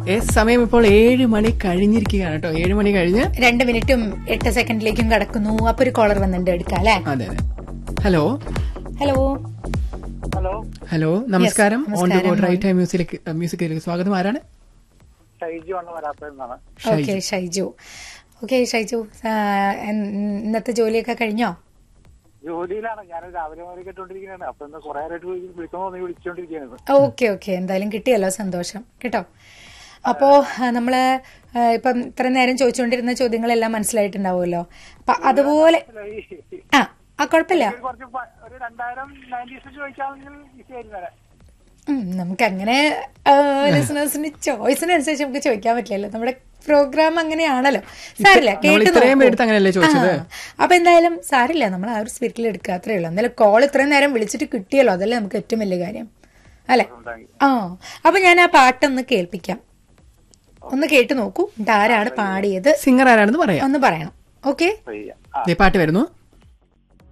ഏ സമയം ഇപ്പോൾ ഏഴ് മണി കഴിഞ്ഞിരിക്കുകയാണ് കേട്ടോ ഏഴ് മണി കഴിഞ്ഞ് രണ്ട് മിനിറ്റും എട്ട് സെക്കൻഡിലേക്കും കടക്കുന്നു അപ്പൊ ഒരു കോളർ വന്നിട്ടുണ്ട് എടുക്കാം അല്ലെ അതെ അതെ ഹലോ ഹലോ ഹലോ ഹലോ നമസ്കാരം ഓൺ ദ നമസ്കാരം. ബോർഡ് റൈറ്റ് ടൈം മ്യൂസിലേക്ക് മ്യൂസിക്കിലേക്ക് സ്വാഗതം ആരാണ് ഷൈജു ആണ് വരാത്തതെന്നാണ് ഓക്കെ ഷൈജു ഓക്കെ ഷൈജു ആ, എൻ- ഇന്നത്തെ ജോലിയൊക്കെ കഴിഞ്ഞോ ജോലിയിലാണ് ഞാൻ രാവിലെ മുതൽ കേട്ടോണ്ടിരിക്കുന്നതാണ് അപ്പൊ ഇന്ന് കുറെ നേരമായിട്ട് വിളിക്കണോ നീ വിളിച്ചോണ്ടിരിക്കുകയാണ് ഓക്കെ ഓക്കെ എന്തായാലും കിട്ടിയല്ലോ സന്തോഷം കേട്ടോ അപ്പോ ആ, നമ്മള് ആ, ഇപ്പം ഇത്ര നേരം ചോദിച്ചുകൊണ്ടിരുന്ന ചോദ്യങ്ങളെല്ലാം മനസ്സിലായിട്ടുണ്ടാവുമല്ലോ അപ്പൊ അതുപോലെ ആ ആ കുഴപ്പമില്ല കുറച്ച് പ- ഒരു രണ്ടായിരം നയൻറ്റീസ് ചോദിക്കാമെങ്കിൽ ഈസി ആയിരുന്നു തരാം ഉം, നമുക്ക് അങ്ങനെ ലിസണേഴ്സിന് ചോയ്സിനനുസരിച്ച് നമുക്ക് ചോദിക്കാൻ പറ്റില്ലല്ലോ നമ്മുടെ പ്രോഗ്രാം അങ്ങനെയാണല്ലോ സാരില്ല നമ്മൾ കേട്ട് ഇത്രയും നോക്കൂ. പേടുത്ത് അങ്ങനെയല്ലേ ചോദിച്ചത്? ആ, അപ്പൊ എന്തായാലും സാരില്ല നമ്മൾ ആ ഒരു സ്പിരിറ്റിൽ എടുക്കുക അത്രേ ഉള്ളൂ എന്തായാലും കോൾ ഇത്രയും നേരം വിളിച്ചിട്ട് കിട്ടിയല്ലോ അതല്ലേ നമുക്ക് ഏറ്റവും വലിയ കാര്യം അല്ലെ ആ അപ്പൊ ഞാൻ ആ പാട്ടൊന്ന് കേൾപ്പിക്കാം ഒന്ന് കേട്ട് നോക്കൂ എന്നിട്ട് ആരാണ് പാടിയത് സിംഗർ ആരാണെന്ന് പറയാം ഒന്ന് പറയണം ഓക്കെ ചെയ്യാം ആ ദേ പാട്ട് വരുന്നു